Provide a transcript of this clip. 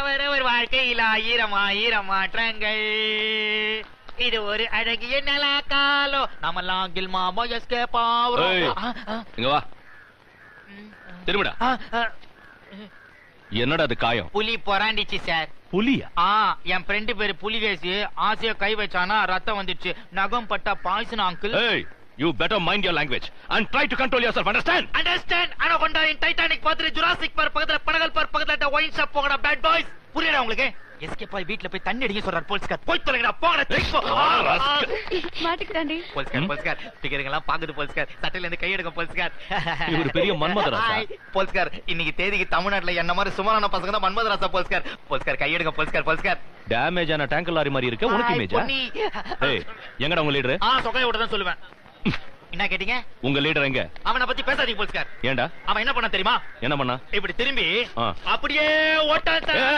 அவரவர் வாழ்க்கையில் ஆயிரம் ஆயிரம் மாற்றங்கள் இது ஒரு அழகிய நில காலம் நம்ம லாங்கில் மாமோ எஸ்கே ஏய். பாவரம் இங்க வா திரும்பிடா என்னடா அது காயம் புலி பொறாண்டிச்சு சார் புலியா ஆ என் ஃப்ரெண்டு பேரு புலிகேசி ஆசையா கை வச்சானா ரத்தம் வந்துச்சு நகம் பட்டா பாய்சன் அங்கிள் ஏய் you better mind your language and try to control your self understand understand ஆனா கொண்டாடின் டைட்டானிக் பார்த்துட்டு ஜுராசிக் பார்க் பக்கத்துல படகல் பார்க் பக்கத்துல ஒயின் ஷாப் போங்கடா பேட் பாய்ஸ் புரியல உங்களுக்கு எஸ்கே பாய் வீட்ல போய் தண்ணி அடிக்க சொல்றாரு போலீஸ்கார் போய் தொலைங்கடா போங்கடா திருப்பி போ. ஆ, ஆ. மாட்டிக்கிட்டாண்டி போலீஸ்கார் போலீஸ்கார் பிகருங்கெல்லாம் பாக்குது போலீஸ்கார் சட்டையில இருந்து கையெடுங்க போலீஸ்கார் இவரு பெரிய மன்மதராசா. ஹாய், போலீஸ்கார் இன்னைக்கு தேதிக்கு தமிழ்நாட்டுல என்ன மாதிரி சுமாரான பசங்க தான் மன்மதராசா போலீஸ்கார் போலீஸ்கார் கையெடுங்க போலீஸ்கார் போலீஸ்கார் டேமேஜ் ஆன டேங்கர் லாரி மாதிரி இருக்க உனக்கு ஹாய், இமேஜா பொன்னி. ஏய் எங்கடா உங்க லீடர் ஆ சொகைய விட தான் சொல்லுவேன் என்ன கேட்டீங்க உங்க லீடர் எங்க அவனை பத்தி பேசாதீங்க போலீஸ்கார் ஏன்டா அவன் என்ன பண்ண தெரியுமா என்ன பண்ணா இப்படி திரும்பி ஆ. அப்படியே ஓட்டான் சார். ஏய்,